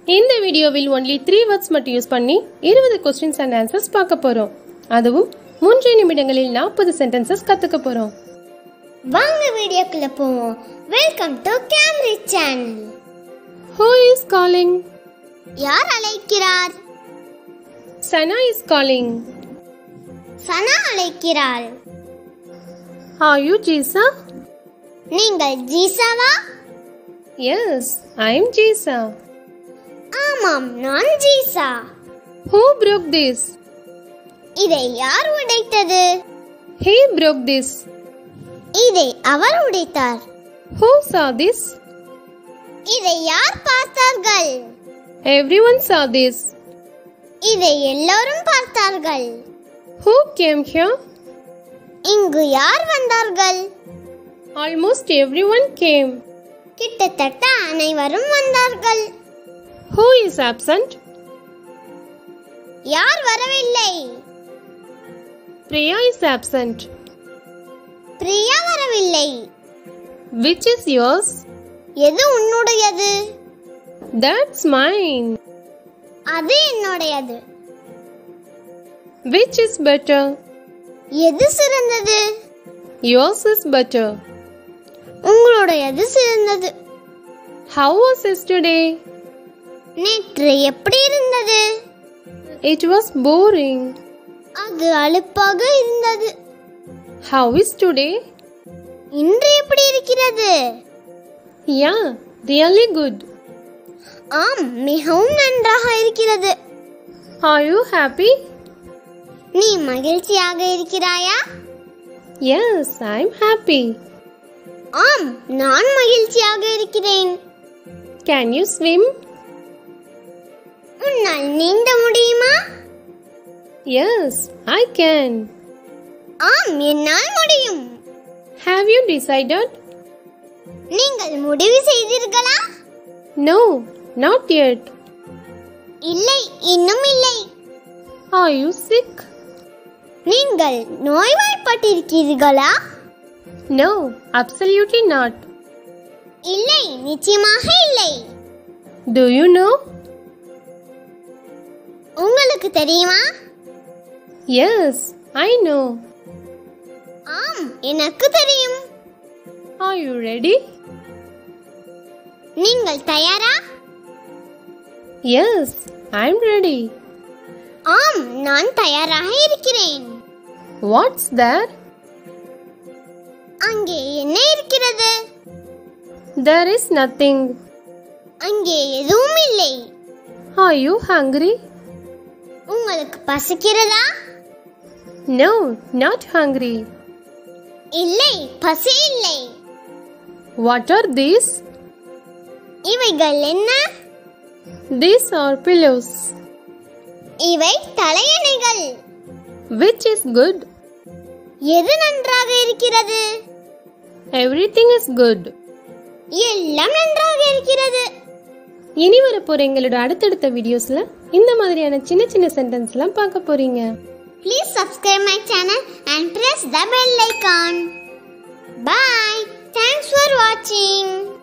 இந்த வீடியோவில் only three words மட்டும் யூஸ் பண்ணி இருபது கொஸ்டின்ஸ் அண்ட் ஆன்சர்ஸ் பார்க்க போறோம் அதுவும் மூன்று நிமிடங்களில் நாற்பது சென்டென்சஸ் கத்துக்க போறோம் வாங்க வீடியோக்குள்ள போவோம் welcome to Camry channel who is calling யார் அழைக்கிறார் சனா இஸ் காலிங் சனா அழைக்கிறாள் ஆர் யூ ஜீசா நீங்கள் ஜீசாவா எஸ் ஐ எம் ஜீசா ஆமாம் நான் ஜீசா ஹூ broke திஸ் இதை யார் உடைத்தது ஹே broke திஸ் இதை அவர் உடைத்தார் ஹூ saw திஸ் இதை யார் பார்த்தார்கள் எவ்ரி ஒன் saw திஸ் இதை எல்லோரும் பார்த்தார்கள் ஹூ கேம் ஹியர் இங்கு யார் வந்தார்கள் ஆல்மோஸ்ட் எவ்ரி ஒன் கேம் கிட்டத்தட்ட அனைவரும் வந்தார்கள் ஹூ இஸ் ஆப்சண்ட் யார் வரவில்லை பிரியா இஸ் ஆப்சண்ட் பிரியா வரவில்லை விச் இஸ் yours எது உன்னுடையது தட்ஸ் மைன் அது என்னுடையது விச் இஸ் பெட்டர் எது சிறந்தது yours இஸ் பெட்டர் உங்களுடையது சிறந்தது ஹவ் வாஸ் yesterday நேற்று எப்படி இருந்தது இட் வாஸ் போரிங் அது அலுப்பாக இருந்தது ஹவ் இஸ் டுடே இன்று எப்படி இருக்கிறது யா ரியலி குட் ஆம் மிகவும் நன்றாக இருக்கிறது ஆர் யூ ஹாப்பி நீ மகிழ்ச்சியாக இருக்கிறாயா எஸ் ஐ எம் ஹாப்பி ஆம் நான் மகிழ்ச்சியாக இருக்கிறேன் கேன் யூ ஸ்விம் உன்னால் நீந்த முடியுமா எஸ் ஐ கேன் ஆம் என்னால் முடியும் ஹாவ் யூ டிசைடட் நீங்கள் முடிவு செய்தீர்களா நோ நாட் yet இல்லை இன்னும் இல்லை ஆர் யூ சிக் நீங்கள் நோய்வாய்ப்பட்டிருக்கிறீர்களா நோ அப்சல்யூட்லி நாட் இல்லை நிச்சயமாக இல்லை டு யூ நோ உங்களுக்கு தெரியுமா எஸ் ஐ நோ ஆம் எனக்கு தெரியும் ஆர் யூ ரெடி நீங்கள் தயாரா எஸ் ஐ எம் ரெடி ஆம் நான் தயாராக இருக்கிறேன் வாட்ஸ் தேர் அங்கே என்ன இருக்கிறது தேர் இஸ் நத்திங் அங்கே எதுவும் இல்லை ஆர் யூ ஹங்க்ரி உங்களுக்கு பசிக்கிறதா நோ நாட் ஹங்க்ரி இல்லை பசி இல்லை வாட் ஆர் தீஸ் இவைகள் என்ன தீஸ் ஆர் பில்லோஸ் இவை தலையணைகள் விச் இஸ் குட் எது நன்றாக இருக்கிறது எவ்ரிதிங் இஸ் குட் எல்லாம் நன்றாக இருக்கிறது இனி வரப்போற எங்களோட அடுத்தடுத்த வீடியோஸ்ல இந்த மாதிரியான சின்ன சின்ன சென்டென்ஸ்லாம் பார்க்க போறீங்க Please subscribe my channel and press the bell icon. Bye. Thanks for watching.